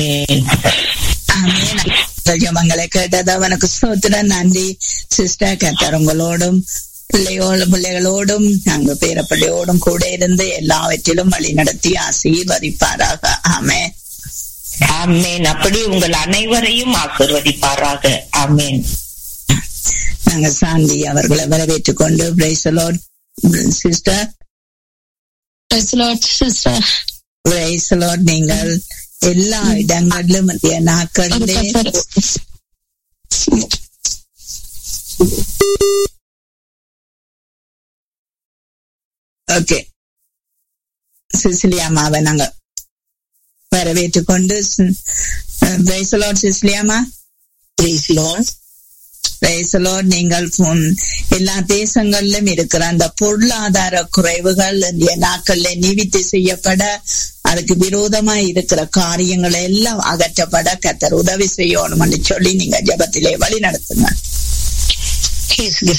ஆமென். ஜெபங்களை கேட்டது அவனுக்கு ஸ்தோத்திரம் நன்றி சிஸ்டர் கத்தர் உங்களோடும் பிள்ளையோடும் பிள்ளைகளோடும் நாங்க பேரப்பிள்ளையோடும் கூட இருந்து எல்லாவற்றிலும் வழி நடத்தி ஆசீர்வதிப்பாராக ஆமே ஆமேன் அப்படி உங்கள் அனைவரையும் ஆசிர்வதிப்பாராக ஆமேன் நாங்க சாந்தி அவர்களை வரவேற்றுக் கொண்டு praise the Lord sister Praise the Lord, sister. Praise the Lord நீங்கள் எல்லா இடங்களிலும் இந்த நாட்களிலே ஓகே சிசிலியாமாவை நாங்க வரவேற்றுக் கொண்டு பிரைசலோட் சிசிலியாமா பிரைசலோட் நீங்கள் உம், எல்லா தேசங்களிலும் இருக்கிற அந்த பொருளாதார குறைவுகள் இந்திய நாட்கள்ல நிவித்து செய்யப்பட அதுக்கு விரோதமா இருக்கிற காரியங்கள் எல்லாம் அகற்றப்பட கத்தர் உதவி செய்யணும்னு சொல்லி நீங்க ஜெபத்திலே வழி நடத்துங்க இயேசு